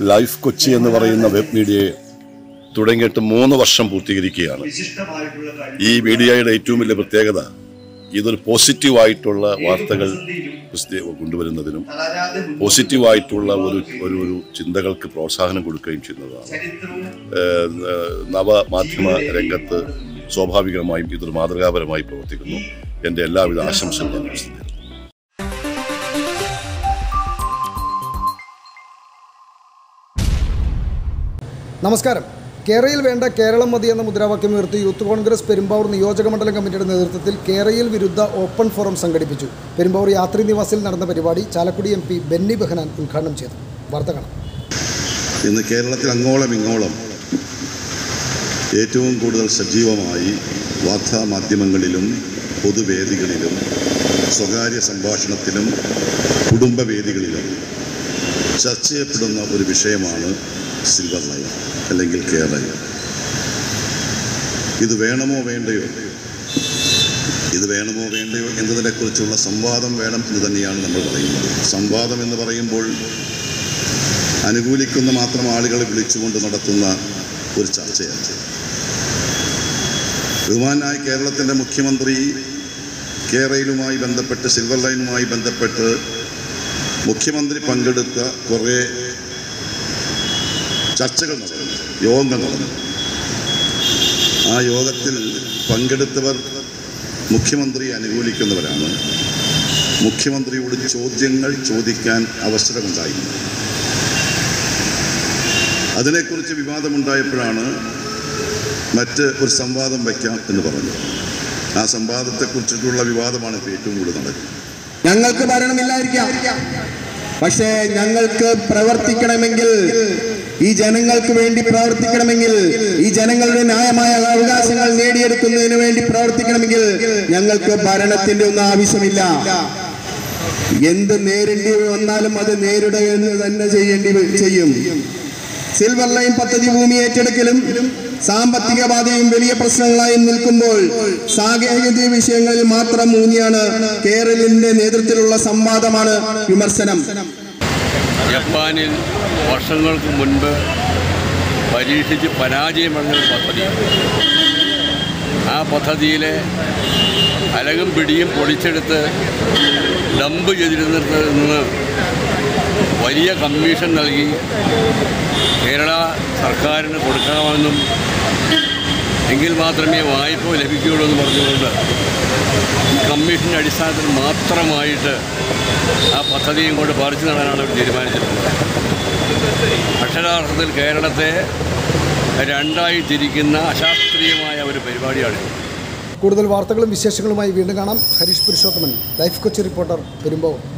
life Kochi എന്ന് പറയുന്ന web മീഡിയയെ തുടങ്ങിയിട്ട് മൂന്ന് വർഷം പൂർത്തീകരിക്കുകയാണ് ഈ മീഡിയയുടെ ഏറ്റവും വലിയ പ്രത്യേകത ഇതൊരു പോസിറ്റീവായിട്ടുള്ള വാർത്തകൾ പ്രസിദ്ധീ- കൊണ്ടുവരുന്നതിനും പോസിറ്റീവായിട്ടുള്ള ഒരു ഒരു ഒരു ചിന്തകൾക്ക് പ്രോത്സാഹനം കൊടുക്കുകയും ചെയ്യുന്നതാണ് ഏഹ്, ഏഹ്, നവമാധ്യമ രംഗത്ത് സ്വാഭാവികമായും ഇതൊരു മാതൃകാപരമായി പ്രവർത്തിക്കുന്നു എൻ്റെ എല്ലാവിധ ആശംസകളും ഞാൻ പ്രസിദ്ധീകരിക്കുന്നു നമസ്കാരം കേരയിൽ വേണ്ട കേരളം മതി എന്ന മുദ്രാവാക്യം ഉയർത്തി യൂത്ത് കോൺഗ്രസ് പെരുമ്പാവൂർ നിയോജക മണ്ഡലം കമ്മിറ്റിയുടെ നേതൃത്വത്തിൽ കേരയിൽ വിരുദ്ധ ഓപ്പൺ ഫോറം സംഘടിപ്പിച്ചു പെരുമ്പാവൂർ യാത്രി നിവാസിൽ നടന്ന പരിപാടി ചാലക്കുടി എം പി ബെന്നി ബെഹനാൻ ഉദ്ഘാടനം ചെയ്തു വാർത്ത കാണാം ഇന്ന് കേരളത്തിൽ അങ്ങോളം ഇങ്ങോളം ഏറ്റവും കൂടുതൽ സജീവമായി വാർത്താമാധ്യമങ്ങളിലും പൊതുവേദികളിലും സ്വകാര്യ സംഭാഷണത്തിലും കുടുംബവേദികളിലും ചർച്ച ചെയ്യപ്പെടുന്ന ഒരു വിഷയമാണ് സിൽവർ ലൈൻ അല്ലെങ്കിൽ കേരള ഇത് വേണമോ വേണ്ടയോ ഇത് വേണമോ വേണ്ടയോ എന്നതിനെക്കുറിച്ചുള്ള സംവാദം വേണം എന്ന് തന്നെയാണ് നമ്മൾ പറയുന്നത് സംവാദം എന്ന് പറയുമ്പോൾ അനുകൂലിക്കുന്ന മാത്രം ആളുകളെ വിളിച്ചുകൊണ്ട് നടത്തുന്ന ഒരു ചർച്ചയാണ് ബഹുമാനായ കേരളത്തിൻ്റെ മുഖ്യമന്ത്രി കേരളയിലുമായി ബന്ധപ്പെട്ട് സിൽവർ ലൈനുമായി ബന്ധപ്പെട്ട് മുഖ്യമന്ത്രി പങ്കെടുത്ത കുറേ ചർച്ചകൾ നടന്നു യോഗങ്ങൾ നടന്നു ആ യോഗത്തിൽ പങ്കെടുത്തവർ മുഖ്യമന്ത്രി അനുകൂലിക്കുന്നവരാണ് മുഖ്യമന്ത്രിയോട് ചോദ്യങ്ങൾ ചോദിക്കാൻ അവസരമുണ്ടായി അതിനെക്കുറിച്ച് വിവാദമുണ്ടായപ്പോഴാണ് മറ്റ് ഒരു സംവാദം വയ്ക്കാം എന്ന് പറഞ്ഞു ആ സംവാദത്തെക്കുറിച്ചിട്ടുള്ള വിവാദമാണ് ഇപ്പോൾ ഏറ്റവും കൂടുതൽ നടക്കുന്നത് ഞങ്ങൾക്ക് ഭരണമില്ലായിരിക്കാം പക്ഷേ ഞങ്ങൾക്ക് പ്രവർത്തിക്കണമെങ്കിൽ ഈ ജനങ്ങൾക്ക് വേണ്ടി പ്രവർത്തിക്കണമെങ്കിൽ ഈ ജനങ്ങളുടെ ന്യായമായ അവകാശങ്ങൾ നേടിയെടുക്കുന്നതിന് വേണ്ടി പ്രവർത്തിക്കണമെങ്കിൽ ഞങ്ങൾക്ക് ഭരണത്തിന്റെ ഒന്നും ആവശ്യമില്ല എന്ത് നേരിടേണ്ടി വന്നാലും അത് നേരിടുക എന്ന് തന്നെ ചെയ്യേണ്ടി വ- ചെയ്യും സിൽവർ ലൈൻ പദ്ധതി ഭൂമി ഏറ്റെടുക്കലും സാമ്പത്തിക ബാധയും വലിയ പ്രശ്നങ്ങളായി നിൽക്കുമ്പോൾ സാങ്കേതിക വിഷയങ്ങളിൽ മാത്രം ഊന്നിയാണ് കേരളിന്റെ നേതൃത്വത്തിലുള്ള സംവാദമാണ് വിമർശനം ജപ്പാനിൽ വർഷങ്ങൾക്ക് മുൻപ് പരീക്ഷിച്ച് പരാജയമടഞ്ഞ പദ്ധതി ആ പദ്ധതിയിലെ അലകും പിടിയും പൊടിച്ചെടുത്ത് ഡംപ് ചെയ്തിരുന്നിടത്ത് നിന്ന് വലിയ കമ്മീഷൻ നൽകി കേരള സർക്കാരിന് കൊടുക്കണമെന്നും എങ്കിൽ മാത്രമേ വായ്പ ലഭിക്കുകയുള്ളൂ എന്ന് പറഞ്ഞുകൊണ്ട് ഈ കമ്മീഷൻ്റെ അടിസ്ഥാനത്തിൽ മാത്രമായിട്ട് ആ പദ്ധതിയും കൊണ്ട് പറിച്ചു നടാനാണ് അവർ തീരുമാനിച്ചിട്ടുള്ളത് അക്ഷരാർത്ഥത്തിൽ കേരളത്തെ രണ്ടായി തിരിക്കുന്ന അശാസ്ത്രീയമായ ഒരു പരിപാടിയാണ് കൂടുതൽ വാർത്തകളും വിശേഷങ്ങളുമായി വീണ്ടും കാണാം ഹരീഷ് പുരുഷോത്തമൻ ലൈഫ് കൊച്ചി റിപ്പോർട്ടർ പെരുമ്പാവൂർ